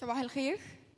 صباح الخير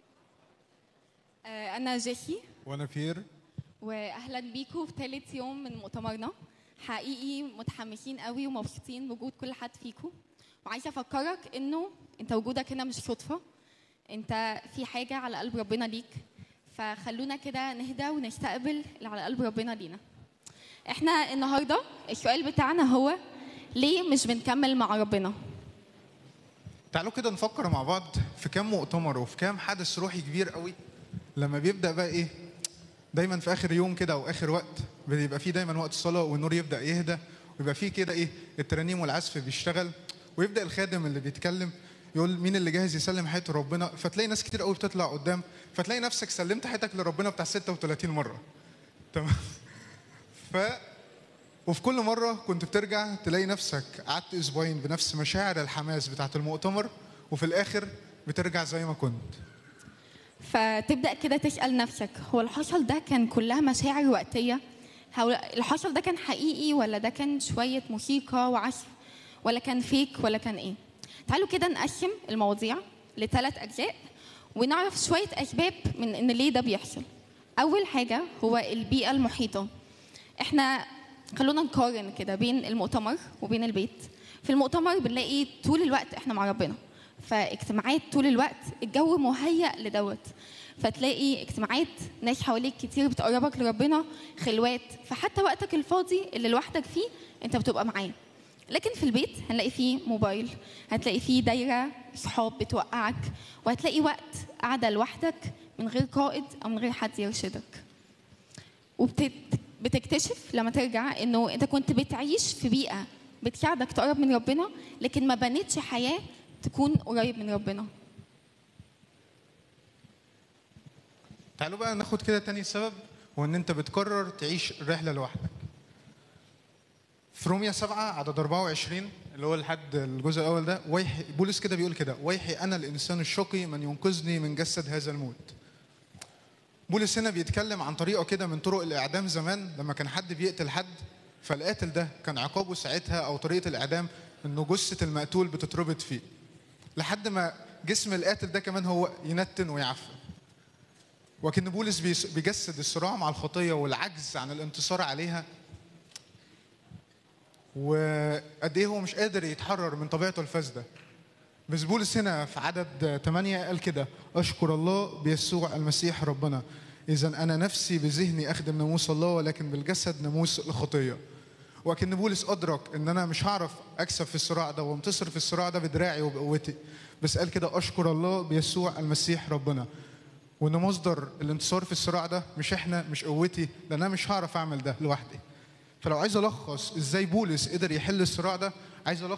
آه، أنا جيكي وانا فير وأهلا بيكم في ثالث يوم من مؤتمرنا حقيقي متحمسين قوي ومبسوطين بوجود كل حد فيكم وعايزة أفكرك إنه أنت وجودك هنا مش صدفة أنت في حاجة على قلب ربنا ليك فخلونا كده نهدى ونستقبل اللي على قلب ربنا لينا احنا النهارده السؤال بتاعنا هو ليه مش بنكمل مع ربنا تعالوا كده نفكر مع بعض في كام مؤتمر وفي كام حدث روحي كبير قوي لما بيبدا بقى ايه دايما في اخر يوم كده او اخر وقت بيبقى فيه دايما وقت الصلاه والنور يبدا يهدى ويبقى فيه كده ايه الترانيم والعزف بيشتغل ويبدا الخادم اللي بيتكلم يقول مين اللي جاهز يسلم حياته لربنا فتلاقي ناس كتير قوي بتطلع قدام فتلاقي نفسك سلمت حياتك لربنا بتاع 36 مره تمام ف وفي كل مرة كنت بترجع تلاقي نفسك قعدت أسبوعين بنفس مشاعر الحماس بتاعة المؤتمر وفي الآخر بترجع زي ما كنت فتبدا كده تسال نفسك هو اللي حصل ده كان كلها مشاعر وقتيه هو اللي حصل ده كان حقيقي ولا ده كان شويه موسيقى وعزف ولا كان فيك ولا كان ايه تعالوا كده نقسم المواضيع لثلاث اجزاء ونعرف شويه اسباب من ان ليه ده بيحصل اول حاجه هو البيئه المحيطه احنا خلونا نقارن كده بين المؤتمر وبين البيت في المؤتمر بنلاقي طول الوقت احنا مع ربنا فاجتماعات طول الوقت الجو مهيأ لدوت فتلاقي اجتماعات ناس حواليك كتير بتقربك لربنا خلوات فحتى وقتك الفاضي اللي لوحدك فيه انت بتبقى معاه لكن في البيت هنلاقي فيه موبايل هتلاقي فيه دايرة صحاب بتوقعك وهتلاقي وقت قاعدة لوحدك من غير قائد أو من غير حد يرشدك وبتكتشف لما ترجع انه انت كنت بتعيش في بيئه بتساعدك تقرب من ربنا لكن ما بنتش حياه تكون قريب من ربنا تعالوا بقى ناخد كده تاني سبب هو ان انت بتقرر تعيش الرحلة لوحدك في روميا 7 عدد 24 اللي هو لحد الجزء الاول ده ويحي بولس كده بيقول كده ويحي انا الانسان الشقي من ينقذني من جسد هذا الموت بولس هنا بيتكلم عن طريقه كده من طرق الاعدام زمان لما كان حد بيقتل حد فالقاتل ده كان عقابه ساعتها او طريقه الاعدام انه جثه المقتول بتتربط فيه لحد ما جسم القاتل ده كمان هو ينتن ويعفن وكأن بولس بيس- بيجسد الصراع مع الخطيه والعجز عن الانتصار عليها وقد ايه هو مش قادر يتحرر من طبيعته الفاسده بس بولس هنا في عدد 8 قال كده اشكر الله بيسوع المسيح ربنا اذا انا نفسي بذهني اخدم ناموس الله ولكن بالجسد ناموس الخطيه وكأن بولس ادرك ان انا مش هعرف اكسب في الصراع ده وانتصر في الصراع ده بدراعي وبقوتي بس قال كده اشكر الله بيسوع المسيح ربنا وان مصدر الانتصار في الصراع ده مش احنا مش قوتي لان انا مش هعرف اعمل ده لوحدي فلو عايز الخص ازاي بولس قدر يحل الصراع ده عايز الخص